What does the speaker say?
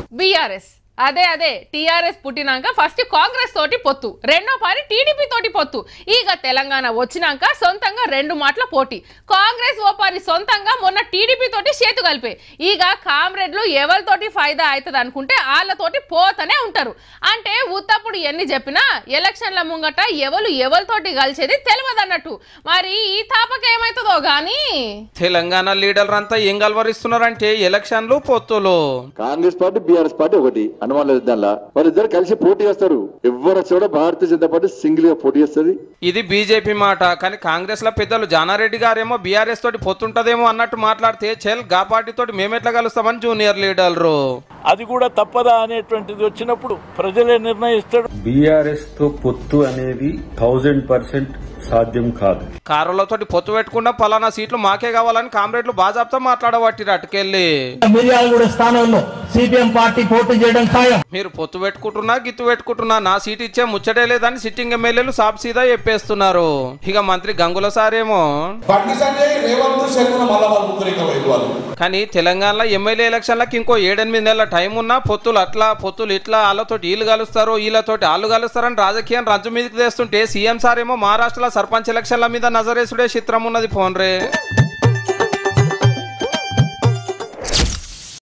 BRS అదే అదే TRS పుట్టినాక ఫస్ట్ కాంగ్రెస్ తోటి పొత్తు రెండో పారి టీడీపీ తోటి పొత్తు ఇక తెలంగాణ వచ్చినాక సొంతంగా రెండు మాటల పోటీ కాంగ్రెస్ ఓ పారి సొంతంగా మొన్న టీడీపీ తోటి చేతు కలిపే ఇక కామ్రేడ్లు ఎవరితోటి ఫైదా అవుతుంది అనుకుంటే వాళ్ళతోటి పోతనే ఉంటారు అంటే ఉత్తప్పుడు ఎన్ని చెప్పినా ఎలక్షన్ల ముంగట ఎవరు ఎవరితోటి కలిసేది తెలియదు అన్నట్టు మరి ఈ తాపక ఏమవుతుందో గానీ తెలంగాణ లీడర్లు అంతా ఏం గల్వరిస్తున్నారంటే ఎలక్షన్లు పొత్తులు కాంగ్రెస్ పార్టీ బీఆర్ఎస్ పార్టీ ఒకటి అనుమానం లేదు దానిలో వాళ్ళిద్దరు కలిసి పోటీ చేస్తారు ఎవరు వచ్చి కూడా భారతీయ జనతా పార్టీ సింగిల్ గా పోటీ చేస్తుంది ఇది బీజేపీ మాట కానీ కాంగ్రెస్ లో పెద్దలు జానారెడ్డి గారేమో బీఆర్ఎస్ తోటి పొత్తుంటదేమో అన్నట్టు మాట్లాడితే చెల్ గా పార్టీ తోటి మేమెట్లా కలుస్తామని జూనియర్ లీడర్లు అది కూడా తప్పదా అనేటువంటిది వచ్చినప్పుడు ప్రజలే నిర్ణయిస్తాడు బీఆర్ఎస్ తో పొత్తు అనేది థౌజండ్ పర్సెంట్ సాధ్యం కాదు కారులతోటి పొత్తు పెట్టుకున్న పలానా సీట్లు మాకే కావాలని కామ్రేడ్లు బాజాబ్తో మాట్లాడబట్టిరు అటుకెళ్ళి మిర్యాలగూడ స్థానంలో సిపిఎం పార్టీ పోటీ చేయడం ఖాయం మీరు పొత్తు పెట్టుకుంటున్నా గిత్తు పెట్టుకుంటున్నా నా సీట్ ఇచ్చే ముచ్చటే లేదని సిట్టింగ్ ఎమ్మెల్యేలు సాబ్ సీదా చెప్పేస్తున్నారు ఇక మంత్రి గంగుల సారేమో బండి సంజయ్ రేవంత్ శర్మల మళ్ళా వాళ్ళు ముగ్గురు వైపు వాళ్ళు కానీ తెలంగాణలో ఎమ్మెల్యే ఎలక్షన్లకి ఇంకో ఏడెనిమిది నెలల టైం ఉన్నా పొత్తులు అట్లా పొత్తులు ఇట్లా వాళ్ళతోటి వీళ్ళు కలుస్తారు వీళ్ళతోటి వాళ్ళు కలుస్తారని రాజకీయం రంజు మీదకి తెస్తుంటే సీఎం సార్ ఏమో మహారాష్ట్రలో సర్పంచ్ ఎలక్షన్ల మీద నజరేసుడే చిత్రం ఉన్నది ఫోన్ రే